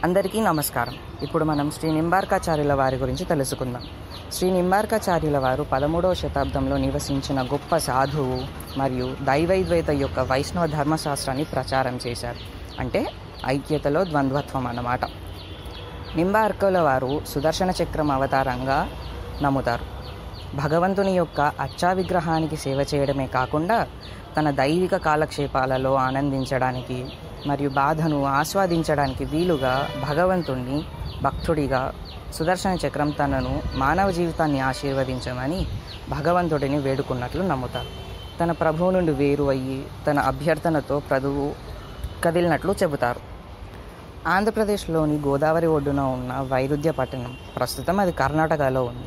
అందరికీ నమస్కారం ఇప్పుడు మనం శ్రీ నింబార్కాచార్యుల వారి గురించి తెలుసుకుందాం శ్రీ నింబార్కాచార్యుల వారు పదమూడవ శతాబ్దంలో నివసించిన గొప్ప సాధువు మరియు దైవైద్వైత యొక్క వైష్ణవ ధర్మశాస్త్రాన్ని ప్రచారం చేశారు అంటే ఐక్యతలో ద్వంద్వత్వం అన్నమాట నింబార్కుల వారు సుదర్శన చక్రం అవతారంగా నమ్ముతారు భగవంతుని యొక్క అచ్చా విగ్రహానికి సేవ చేయడమే కాకుండా తన దైవిక కాలక్షేపాలలో ఆనందించడానికి మరియు బాధను ఆస్వాదించడానికి వీలుగా భగవంతుణ్ణి భక్తుడిగా సుదర్శన చక్రం తనను మానవ జీవితాన్ని ఆశీర్వదించమని భగవంతుడిని వేడుకున్నట్లు నమ్ముతారు తన ప్రభువు నుండి వేరు అయ్యి తన అభ్యర్థనతో ప్రభువు కదిలినట్లు చెబుతారు ఆంధ్రప్రదేశ్లోని గోదావరి ఒడ్డున ఉన్న వైరుధ్య పట్టణం ప్రస్తుతం అది కర్ణాటకలో ఉంది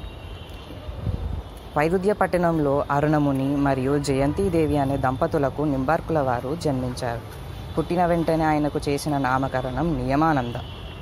వైరుధ్య పట్టణంలో అరుణముని మరియు జయంతిదేవి అనే దంపతులకు నింబార్కుల వారు జన్మించారు పుట్టిన వెంటనే ఆయనకు చేసిన నామకరణం నియమానంద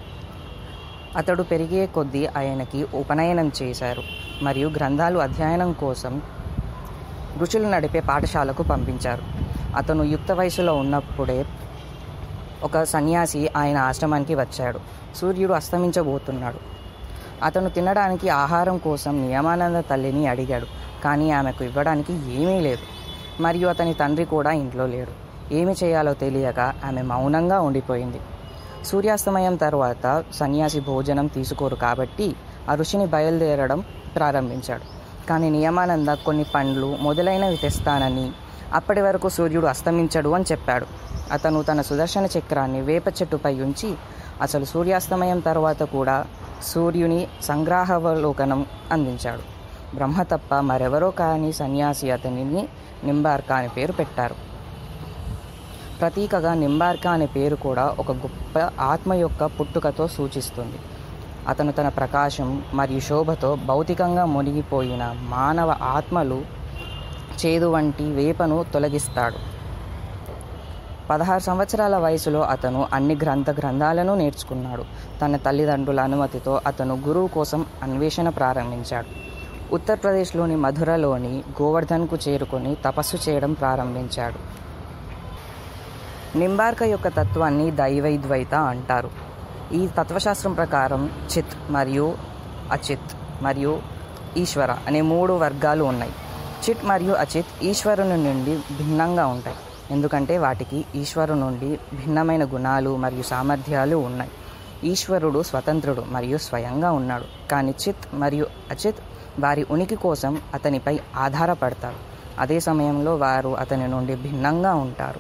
అతడు పెరిగే కొద్దీ ఆయనకి ఉపనయనం చేశారు మరియు గ్రంథాలు అధ్యయనం కోసం రుచులు నడిపే పాఠశాలకు పంపించారు అతను యుక్త వయసులో ఉన్నప్పుడే ఒక సన్యాసి ఆయన ఆశ్రమానికి వచ్చాడు సూర్యుడు అస్తమించబోతున్నాడు అతను తినడానికి ఆహారం కోసం నియమానంద తల్లిని అడిగాడు కానీ ఆమెకు ఇవ్వడానికి ఏమీ లేదు మరియు అతని తండ్రి కూడా ఇంట్లో లేడు ఏమి చేయాలో తెలియక ఆమె మౌనంగా ఉండిపోయింది సూర్యాస్తమయం తర్వాత సన్యాసి భోజనం తీసుకోరు కాబట్టి ఆ ఋషిని బయలుదేరడం ప్రారంభించాడు కానీ నియమానంద కొన్ని పండ్లు మొదలైనవి తెస్తానని అప్పటి వరకు సూర్యుడు అస్తమించడు అని చెప్పాడు అతను తన సుదర్శన చక్రాన్ని వేప చెట్టుపై ఉంచి అసలు సూర్యాస్తమయం తర్వాత కూడా సూర్యుని సంగ్రహావలోకనం అందించాడు బ్రహ్మ తప్ప మరెవరో కాని సన్యాసి అతనిని నింబార్క అని పేరు పెట్టారు ప్రతీకగా నింబార్క అనే పేరు కూడా ఒక గొప్ప ఆత్మ యొక్క పుట్టుకతో సూచిస్తుంది అతను తన ప్రకాశం మరియు శోభతో భౌతికంగా మునిగిపోయిన మానవ ఆత్మలు చేదు వంటి వేపను తొలగిస్తాడు పదహారు సంవత్సరాల వయసులో అతను అన్ని గ్రంథ గ్రంథాలను నేర్చుకున్నాడు తన తల్లిదండ్రుల అనుమతితో అతను గురువు కోసం అన్వేషణ ప్రారంభించాడు ఉత్తరప్రదేశ్లోని మధురలోని గోవర్ధన్కు చేరుకొని తపస్సు చేయడం ప్రారంభించాడు నింబార్క యొక్క తత్వాన్ని దైవైద్వైత అంటారు ఈ తత్వశాస్త్రం ప్రకారం చిత్ మరియు అచిత్ మరియు ఈశ్వర అనే మూడు వర్గాలు ఉన్నాయి చిత్ మరియు అచిత్ ఈశ్వరుని నుండి భిన్నంగా ఉంటాయి ఎందుకంటే వాటికి ఈశ్వరు నుండి భిన్నమైన గుణాలు మరియు సామర్థ్యాలు ఉన్నాయి ఈశ్వరుడు స్వతంత్రుడు మరియు స్వయంగా ఉన్నాడు కానీ చిత్ మరియు అచిత్ వారి ఉనికి కోసం అతనిపై ఆధారపడతారు అదే సమయంలో వారు అతని నుండి భిన్నంగా ఉంటారు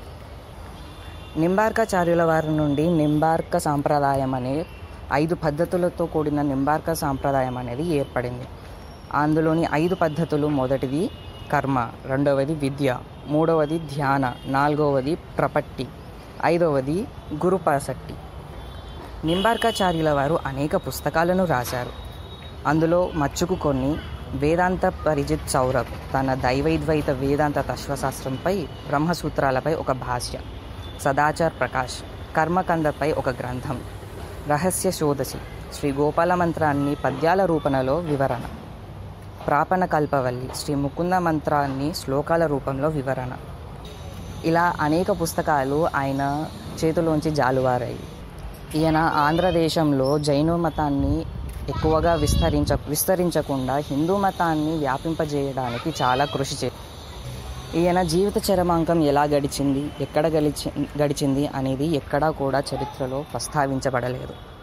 నింబార్కాచార్యుల వారి నుండి నింబార్క సాంప్రదాయం అనే ఐదు పద్ధతులతో కూడిన నింబార్క సాంప్రదాయం అనేది ఏర్పడింది అందులోని ఐదు పద్ధతులు మొదటిది కర్మ రెండవది విద్య మూడవది ధ్యాన నాలుగవది ప్రపట్టి ఐదవది గురుపాసక్తి నింబార్కాచార్యుల వారు అనేక పుస్తకాలను రాశారు అందులో మచ్చుకు కొన్ని వేదాంత పరిజిత్ సౌరభ్ తన దైవైద్వైత వేదాంత తత్వశాస్త్రంపై బ్రహ్మసూత్రాలపై ఒక భాష్య సదాచార్ ప్రకాష్ కర్మకందపై ఒక గ్రంథం రహస్య శోధసి శ్రీ గోపాల మంత్రాన్ని పద్యాల రూపణలో వివరణ ప్రాపణ కల్పవల్లి శ్రీ ముకుంద మంత్రాన్ని శ్లోకాల రూపంలో వివరణ ఇలా అనేక పుస్తకాలు ఆయన చేతిలోంచి జాలువారాయి ఈయన ఆంధ్రదేశంలో జైన మతాన్ని ఎక్కువగా విస్తరించ విస్తరించకుండా హిందూ మతాన్ని వ్యాపింపజేయడానికి చాలా కృషి చే ఈయన జీవిత చరమాంకం ఎలా గడిచింది ఎక్కడ గడిచి గడిచింది అనేది ఎక్కడా కూడా చరిత్రలో ప్రస్తావించబడలేదు